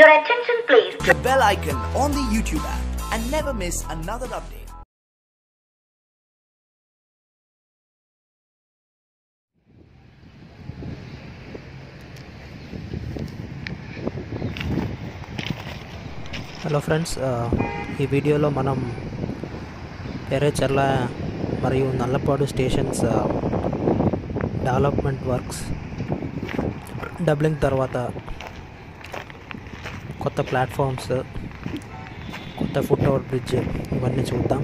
Your attention please. the bell icon on the YouTube app and never miss another update. Hello friends ఆ, ఈ వీడియోలో మనం పెరేచర్ల మరియు Nallapadu stations ఆ, డెవలప్మెంట్ వర్క్స్ డబ్లింగ్ తర్వాత కొత్త ప్లాట్ఫామ్స్ కొత్త ఫుట్ ఓవర్ బ్రిడ్జ్ ఇవన్నీ చూద్దాం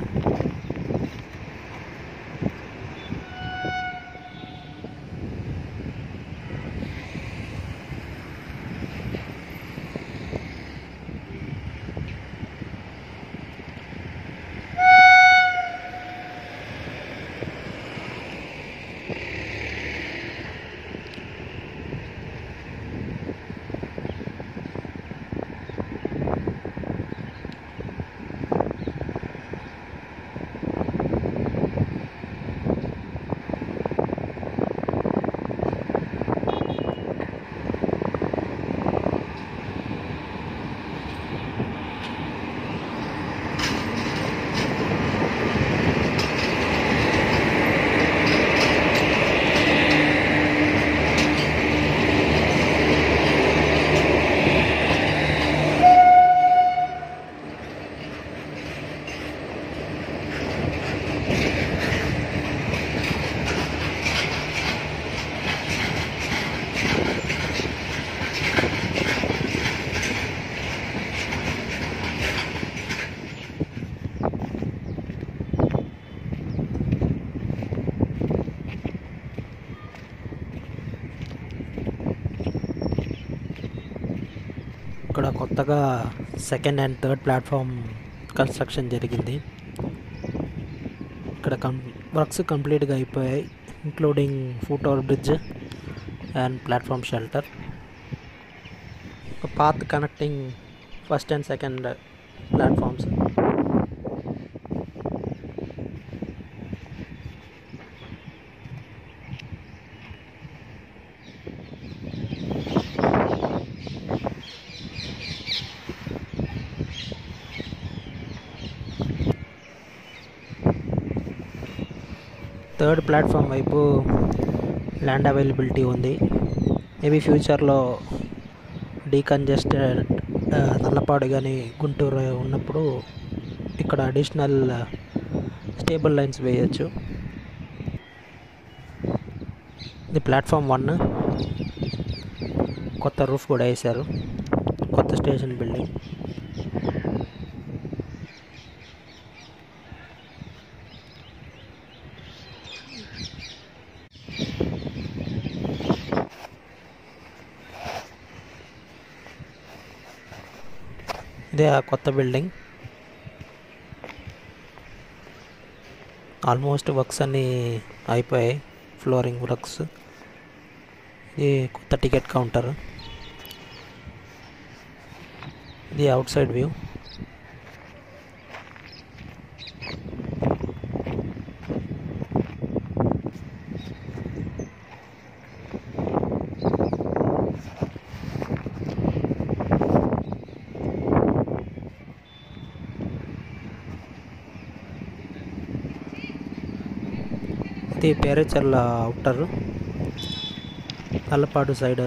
ఇక్కడ కొత్తగా second and third platform construction జరిగింది ఇక్కడ కం వర్క్స్ కంప్లీట్గా అయిపోయాయి including foot over bridge and platform shelter path connecting first and second platforms third platform వైపు ల్యాండ్ అవైలబిలిటీ ఉంది మేబీ ఫ్యూచర్లో డీకంజెస్టెడ్ నల్లపాడు కానీ గుంటూరు ఉన్నప్పుడు ఇక్కడ అడిషనల్ స్టేబుల్ లైన్స్ వేయచ్చు ఇది ప్లాట్ఫామ్ వన్ కొత్త రూఫ్ కూడా వేశారు కొత్త స్టేషన్ బిల్డింగ్ ఇదే ఆ కొత్త బిల్డింగ్ ఆల్మోస్ట్ వర్క్స్ అన్నీ అయిపోయాయి ఫ్లోరింగ్ వర్క్స్ ఇది కొత్త టికెట్ కౌంటర్ ఇది అవుట్ సైడ్ వ్యూ ఇది పేరేచర్ల అవుటర్ నల్లపాడు సైడ్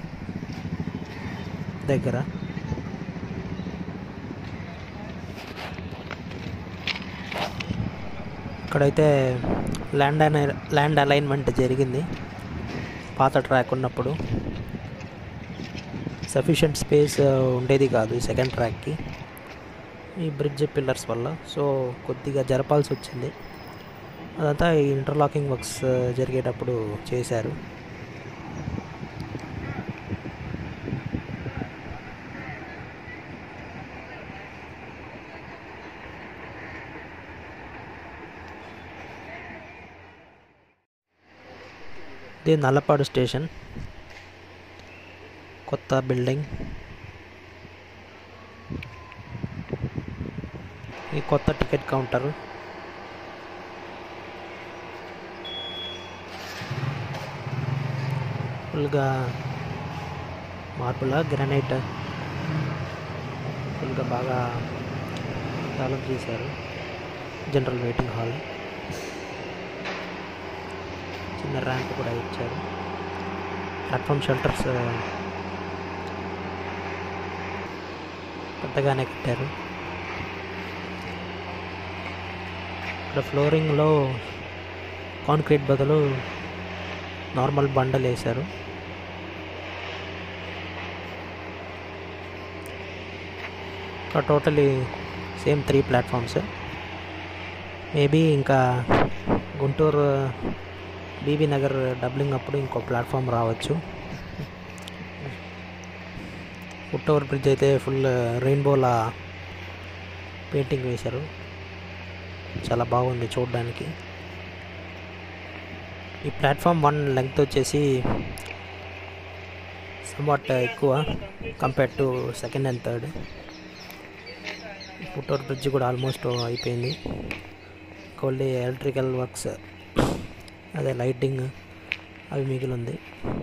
దగ్గర ఇక్కడైతే ల్యాండ్ అనే ల్యాండ్ అలైన్మెంట్ జరిగింది పాత ట్రాక్ ఉన్నప్పుడు సఫిషియంట్ స్పేస్ ఉండేది కాదు ఈ సెకండ్ ట్రాక్కి ఈ బ్రిడ్జ్ పిల్లర్స్ వల్ల సో కొద్దిగా జరపాల్సి వచ్చింది అదంతా ఈ ఇంటర్లాకింగ్ వర్క్స్ జరిగేటప్పుడు చేశారు ఇది నల్లపాడు స్టేషన్ కొత్త బిల్డింగ్ ఈ కొత్త టికెట్ కౌంటర్ ఫుల్గా మార్బుల్ గ్రానైట్ ఫుల్గా బాగా డెవలప్ చేశారు జనరల్ వెయిటింగ్ హాల్ చిన్న ర్యాంప్ కూడా ఇచ్చారు ప్లాట్ఫామ్ షెల్టర్స్ పెద్దగానే కట్టారు ఇక్కడ ఫ్లోరింగ్లో కాంక్రీట్ బదులు నార్మల్ బండలు వేశారు ఇంకా totally same three platforms maybe ఇంకా గుంటూరు బీబీ నగర్ డబ్లింగ్ అప్పుడు ఇంకో ప్లాట్ఫామ్ రావచ్చు ఫుట్ ఓవర్ బ్రిడ్జ్ అయితే ఫుల్ రెయిన్బోలా పెయింటింగ్ వేశారు చాలా బాగుంది చూడడానికి ఈ ప్లాట్ఫామ్ వన్ లెంగ్త్ వచ్చేసి సమ్వాట్ ఎక్కువ compare to second and third foot over bridge కూడా ఆల్మోస్ట్ అయిపోయింది ఓన్లీ ఎలక్ట్రికల్ వర్క్స్ అదే లైటింగ్ అవి మిగిలి ఉంది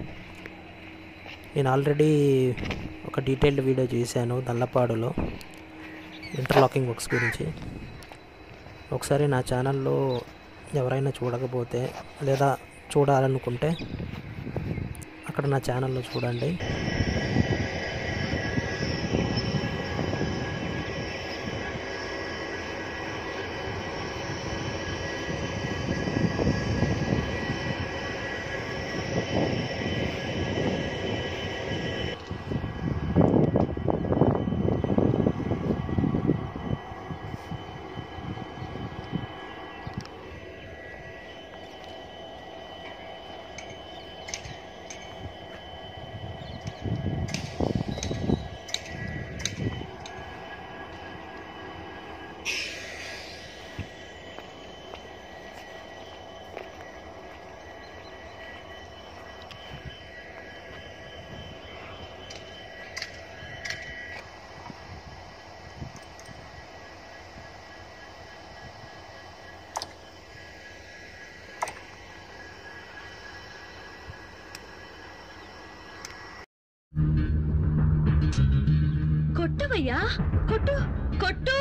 నేను ఆల్రెడీ ఒక డీటెయిల్డ్ వీడియో చేశాను దల్లపాడులో ఇంటర్లాకింగ్ వర్క్స్ గురించి ఒకసారి నా ఛానల్లో ఎవరైనా చూడకపోతే లేదా చూడాలనుకుంటే అక్కడ నా ఛానల్లో చూడండి కొట్టవయ్యా కొట్టు కొట్టు